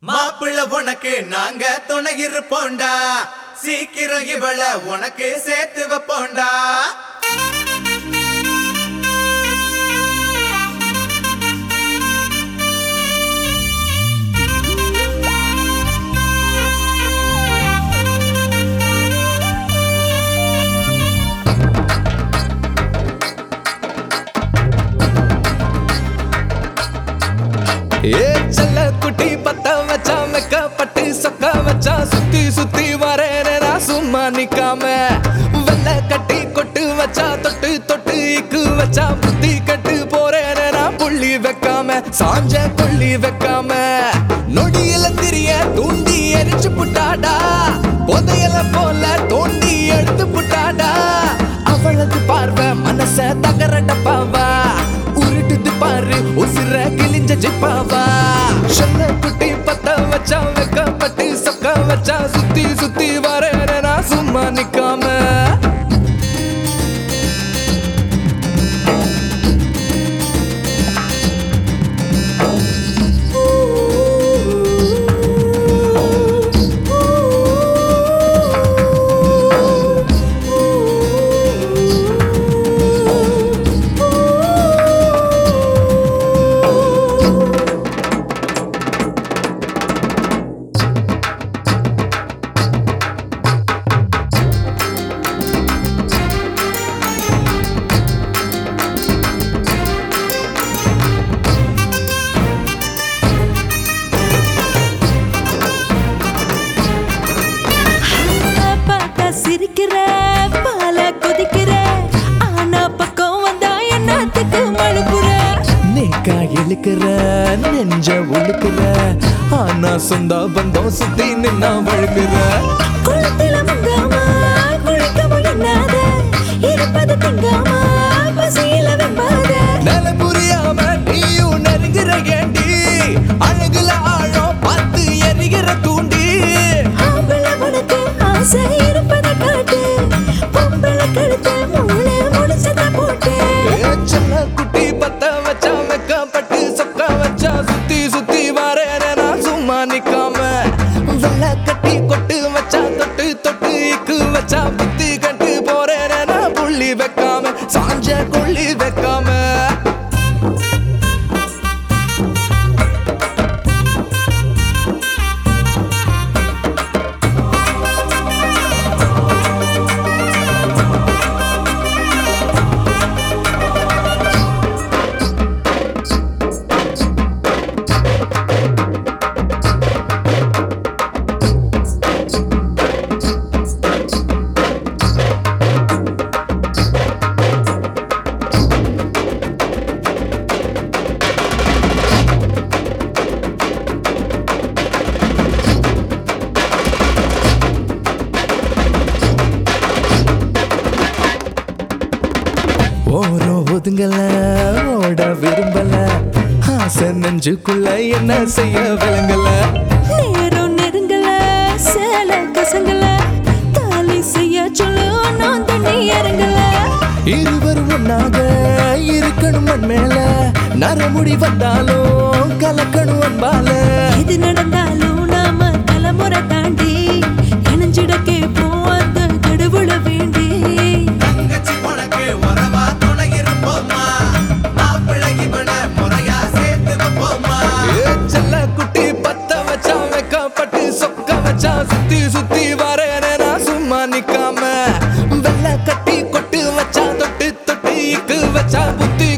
மாப்பிள்ள உனக்கு நாங்க துணை இருப்போண்டா சீக்கிரம் இவள உனக்கு சேர்த்து வைப்போண்டா ஏ செல்ல குட்டி பத்த வச்சா மெக்க பட்டு சொக்க வச்சா சுத்தி சுத்தி வரேனே நான் சும்மா நிக்காம வெள்ள கட்டி கொட்டு வச்சா தொட்டு தொட்டு இக்கு வச்சா புத்தி கட்டு போறேனே நான் புள்ளி வைக்காம சாஞ்ச கொள்ளி வைக்காம நொடியில திரிய தூண்டி எரிச்சு புட்டாடா புதையல போல தோண்டி எடுத்து புட்டாடா அவளது பார்வை மனச தகர டப்பாவா உருட்டுது பாரு உசிர கிழிஞ்ச ஜிப்பாவா சொல்ல குட்டி பத்த வச்சா வெக்கப்பட்டு சொக்க வச்சா சுத்தி சுத்தி வரேன நான் சும்மா நிக்காம பார்த்தா சிரிக்கிற பால கொதிக்கிற ஆனா பக்கம் வந்தா என்னத்துக்கு மழுப்புற நீக்கா இழுக்கிற நெஞ்ச உழுக்கிற ஆனா சொந்த பந்தம் சுத்தி நின்னா வழுக்கிற குளத்தில முங்காம குளிக்கவும் எண்ணாத இருப்பது திங்காம பசியில வெம்பாத நில புரியாம நீயும் நெருங்குற ஏண்டி அழகுல ஆழம் பார்த்து எரிகிற தூண்டி ஆம்பளை உனக்கு ஆசை இருப்பதை காட்டு பொம்பளை கழுத்து மூளை முடிச்சத போட்டு ஏச்சல்ல குட்டி பத்த வச்சா வெக்கப்பட்டு சொக்க வச்சா சுத்தி சுத்தி வரேன நான் சும்மா நிக்காம வெள்ள கட்டி கொட்டு வச்சா தொட்டு தொட்டு இக்கு வச்சா புத்தி கட்டு போறேன நான் புள்ளி வைக்காம சாஞ்ச கொள்ளி வைக்காம ஓரோ ஒதுங்கல ஓட விரும்பல ஆசை நெஞ்சுக்குள்ள என்ன செய்ய விளங்கல நேரம் நெருங்கல சேல கசங்கல தாலி செய்ய சொல்லு நான் தண்ணி இறங்கல இருவர் ஒன்னாக இருக்கணும் மண் மேல நரமுடி வந்தாலும் கலக்கணும் அன்பால இது நடந்தாலும் நாம தலைமுறை தாண்டி இணைஞ்சிட கேட்போம் அந்த கடவுளை வேண்டி தங்கச்சி உனக்கு உறவா துணை இருப்போமா மாப்பிள்ள இவள முறையா சேர்த்து வைப்போமா ஏ செல்ல குட்டி பத்த வச்சா வெக்கப்பட்டு சொக்க வச்சா சுத்தி சுத்தி வரேனே நான் சும்மா நிக்காம வெள்ள கட்டி கொட்டு வச்சா தொட்டு தொட்டு இக்கு வச்சா புத்தி